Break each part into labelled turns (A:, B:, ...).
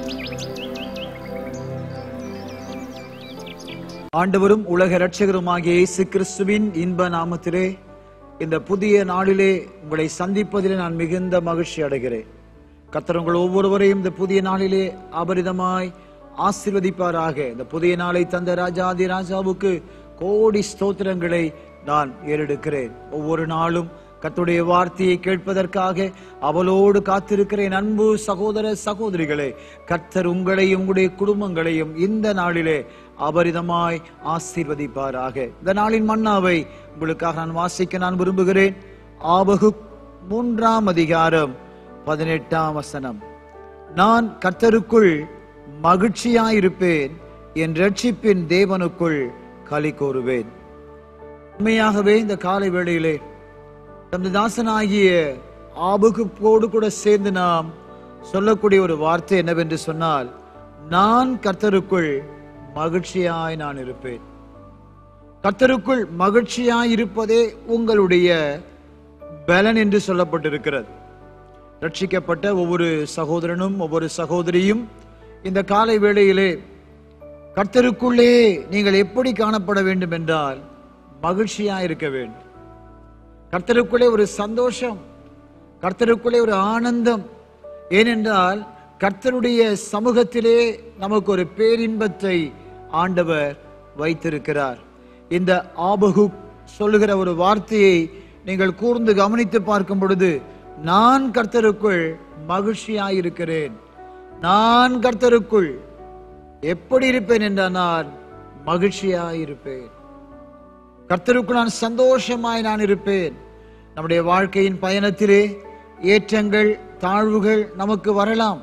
A: ஆண்டவரும் உலக இரட்சகருமாகிய இயேசு கிறிஸ்துவின் இன்ப நாமத்திலே இந்த புதிய நாளிலே உங்களை சந்திப்பதிலே நான் மிகுந்த மகிழ்ச்சி அடைகிறேன் கர்த்தர் உங்கள் ஒவ்வொருவரையும் இந்த புதிய நாளிலே அபரிதமாய் ஆசீர்வதிப்பாராக இந்த புதிய நாளை தந்த ராஜாதி ராஜாவுக்கு கோடி ஸ்தோத்திரங்களை நான் ஏறெடுக்கிறேன் ஒவ்வொரு நாளும் கர்த்தருடைய வார்த்தையை கேட்பதற்காக அவளோடு காத்திருக்கிறேன் அன்பு சகோதர சகோதரிகளே கர்த்தர் உங்களையும் உங்களுடைய குடும்பங்களையும் இந்த நாளிலே அபரிதமாய் ஆசீர்வதிப்பாராக இந்த நாளின் மன்னாவை உங்களுக்காக நான் வாசிக்க நான் விரும்புகிறேன் ஆபகு மூன்றாம் அதிகாரம் பதினெட்டாம் வசனம் நான் கர்த்தருக்குள் மகிழ்ச்சியாயிருப்பேன் என் ரட்சிப்பின் தேவனுக்குள் களி கூறுவேன் உண்மையாகவே இந்த காலை வேளையிலே தமது தாசனாகிய ஆபுகுப்போடு கூட சேர்ந்து நாம் சொல்லக்கூடிய ஒரு வார்த்தை என்னவென்று சொன்னால் நான் கர்த்தருக்குள் மகிழ்ச்சியாய் நான் இருப்பேன் கர்த்தருக்குள் மகிழ்ச்சியாய் இருப்பதே உங்களுடைய பலன் என்று சொல்லப்பட்டிருக்கிறது ரட்சிக்கப்பட்ட ஒவ்வொரு சகோதரனும் ஒவ்வொரு சகோதரியும் இந்த காலை வேளையிலே கர்த்தருக்குள்ளே நீங்கள் எப்படி காணப்பட வேண்டும் என்றால் மகிழ்ச்சியா இருக்க வேண்டும் கர்த்தருக்குள்ளே ஒரு சந்தோஷம் கர்த்தருக்குள்ளே ஒரு ஆனந்தம் ஏனென்றால் கர்த்தருடைய சமூகத்திலே நமக்கு ஒரு பேரின்பத்தை ஆண்டவர் வைத்திருக்கிறார் இந்த ஆபகு சொல்லுகிற ஒரு வார்த்தையை நீங்கள் கூர்ந்து கவனித்து பார்க்கும் பொழுது நான் கர்த்தருக்குள் மகிழ்ச்சியாயிருக்கிறேன் நான் கர்த்தருக்குள் எப்படி இருப்பேன் என்றால் நான் மகிழ்ச்சியாயிருப்பேன் கர்த்தருக்குள் நான் சந்தோஷமாய் நான் இருப்பேன் நம்முடைய வாழ்க்கையின் பயணத்திலே ஏற்றங்கள் தாழ்வுகள் நமக்கு வரலாம்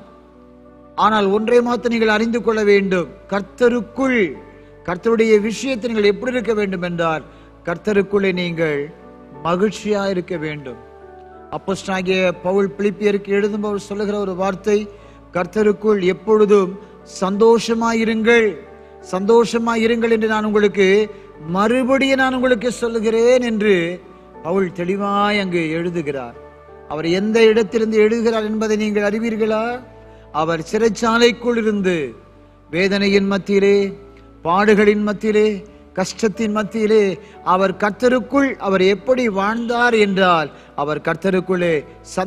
A: ஆனால் ஒன்றை மாத்திரம் நீங்கள் அறிந்து கொள்ள வேண்டும் கர்த்தருக்குள் கர்த்தருடைய விஷயத்தை நீங்கள் எப்படி இருக்க வேண்டும் என்றால் கர்த்தருக்குள்ளே நீங்கள் மகிழ்ச்சியா இருக்க வேண்டும் அப்போஸ்டாகிய பவுல் பிலிப்பியருக்கு எழுதும்போது சொல்லுகிற ஒரு வார்த்தை கர்த்தருக்குள் எப்பொழுதும் சந்தோஷமாயிருங்கள் சந்தோஷமாயிருங்கள் என்று நான் உங்களுக்கு மறுபடியும் நான் உங்களுக்கு சொல்லுகிறேன் என்று பவுல் தெளிவாய் அங்கு எழுதுகிறார் அவர் எந்த இடத்திலிருந்து எழுதுகிறார் என்பதை நீங்கள் அறிவீர்களா அவர் சிறைச்சாலைக்குள் இருந்து வேதனையின் மத்தியிலே பாடுகளின் மத்தியிலே கஷ்டத்தின் மத்தியிலே அவர் கர்த்தருக்குள் அவர் எப்படி வாழ்ந்தார் என்றால் அவர் கர்த்தருக்குள்ளே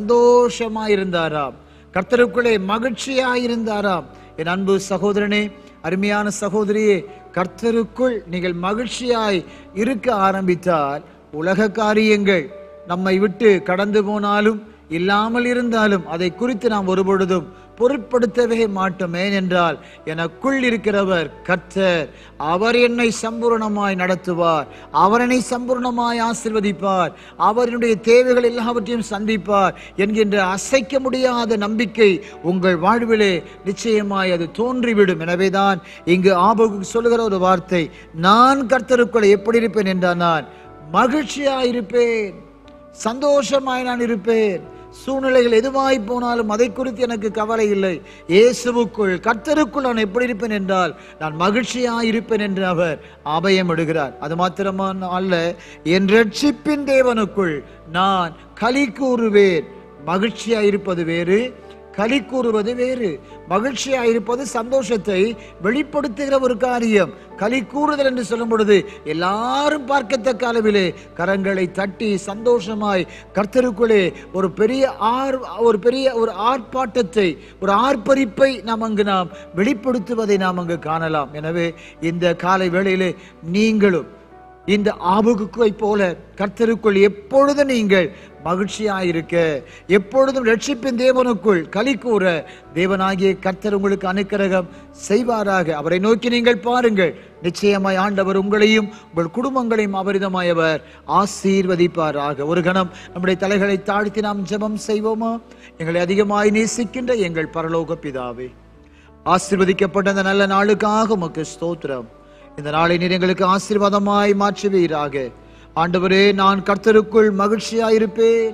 A: சந்தோஷமாயிருந்தாராம் கர்த்தருக்குள்ளே மகிழ்ச்சியாயிருந்தாராம் என் அன்பு சகோதரனே அருமையான சகோதரியே கர்த்தருக்குள் நீங்கள் மகிழ்ச்சியாய் இருக்க ஆரம்பித்தால் உலக காரியங்கள் நம்மை விட்டு கடந்து போனாலும் இல்லாமல் இருந்தாலும் அதை குறித்து நாம் ஒருபொழுதும் பொருட்படுத்தவே மாட்டோம் ஏனென்றால் எனக்குள் இருக்கிறவர் கர்த்தர் அவர் என்னை சம்பூரணமாய் நடத்துவார் அவர் என்னை சம்பூரணமாய் ஆசிர்வதிப்பார் அவர் என்னுடைய தேவைகள் எல்லாவற்றையும் சந்திப்பார் என்கின்ற அசைக்க முடியாத நம்பிக்கை உங்கள் வாழ்விலே நிச்சயமாய் அது தோன்றிவிடும் எனவேதான் இங்கு ஆபகு சொல்லுகிற ஒரு வார்த்தை நான் கர்த்தருக்குள் எப்படி இருப்பேன் என்றால் நான் மகிழ்ச்சியாயிருப்பேன் சந்தோஷமாய் நான் இருப்பேன் சூழ்நிலைகள் எதுவாய் போனாலும் அதை குறித்து எனக்கு கவலை இல்லை இயேசுவுக்குள் கர்த்தருக்குள் நான் எப்படி இருப்பேன் என்றால் நான் மகிழ்ச்சியாய் இருப்பேன் என்று அவர் அபயம் இடுகிறார் அது மாத்திரமா அல்ல என் ரட்சிப்பின் தேவனுக்குள் நான் களி கூறுவேன் மகிழ்ச்சியாய் இருப்பது வேறு களி கூறுவது வேறு மகிழ்ச்சியா இருப்பது சந்தோஷத்தை வெளிப்படுத்துகிற ஒரு காரியம் களி கூறுதல் என்று சொல்லும் பொழுது எல்லாரும் பார்க்கத்தக்க அளவிலே கரங்களை தட்டி சந்தோஷமாய் கர்த்தருக்குள்ளே ஒரு பெரிய ஆர் ஒரு பெரிய ஒரு ஆர்ப்பாட்டத்தை ஒரு ஆர்ப்பரிப்பை நாம் அங்கு நாம் வெளிப்படுத்துவதை நாம் அங்கு காணலாம் எனவே இந்த காலை வேளையிலே நீங்களும் இந்த ஆபுகுவை போல கர்த்தருக்குள் எப்பொழுதும் நீங்கள் மகிழ்ச்சியாயிருக்க எப்பொழுதும் ரட்சிப்பின் தேவனுக்குள் களி கூற தேவனாகிய கர்த்தர் உங்களுக்கு அனுக்கிரகம் செய்வாராக அவரை நோக்கி நீங்கள் பாருங்கள் நிச்சயமாய் ஆண்டவர் உங்களையும் உங்கள் குடும்பங்களையும் அபரிதமாய் அவர் ஆசீர்வதிப்பாராக ஒரு கணம் நம்முடைய தலைகளை தாழ்த்தி நாம் ஜெபம் செய்வோமா எங்களை அதிகமாய் நேசிக்கின்ற எங்கள் பரலோக பிதாவே ஆசீர்வதிக்கப்பட்ட அந்த நல்ல நாளுக்காக உமக்கு ஸ்தோத்திரம் இந்த நாளை நீர் எங்களுக்கு ஆசீர்வாதமாய் மாற்றுவீராக ஆண்டவரே நான் கர்த்தருக்குள் மகிழ்ச்சியாயிருப்பேன்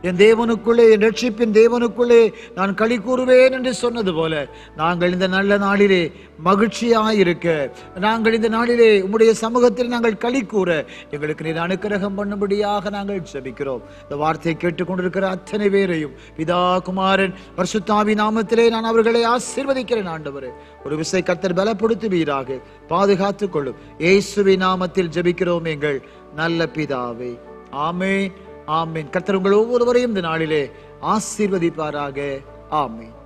A: என் தேவனுக்குள்ளே என் ரட்சிப்பின் தேவனுக்குள்ளே நான் களி கூறுவேன் என்று சொன்னது போல நாங்கள் இந்த நல்ல நாளிலே மகிழ்ச்சியாயிருக்க நாங்கள் இந்த நாளிலே உம்முடைய சமூகத்தில் நாங்கள் களி கூற எங்களுக்கு நீர் அனுக்கிரகம் பண்ணும்படியாக நாங்கள் ஜெபிக்கிறோம் இந்த வார்த்தையை கேட்டுக்கொண்டிருக்கிற அத்தனை பேரையும் பிதா குமாரன் பரிசுத்தாவி நாமத்திலே நான் அவர்களை ஆசீர்வதிக்கிறேன் ஆண்டவரே ஒரு விசை கத்தர் பலப்படுத்துவீராக பாதுகாத்துக் கொள்ளும் இயேசுவி நாமத்தில் ஜெபிக்கிறோம் எங்கள் நல்ல பிதாவே ஆமென் ஆமென் கர்த்தர் உங்கள் ஒவ்வொருவரையும் இந்த நாளிலே ஆசீர்வதிப்பாராக ஆமென்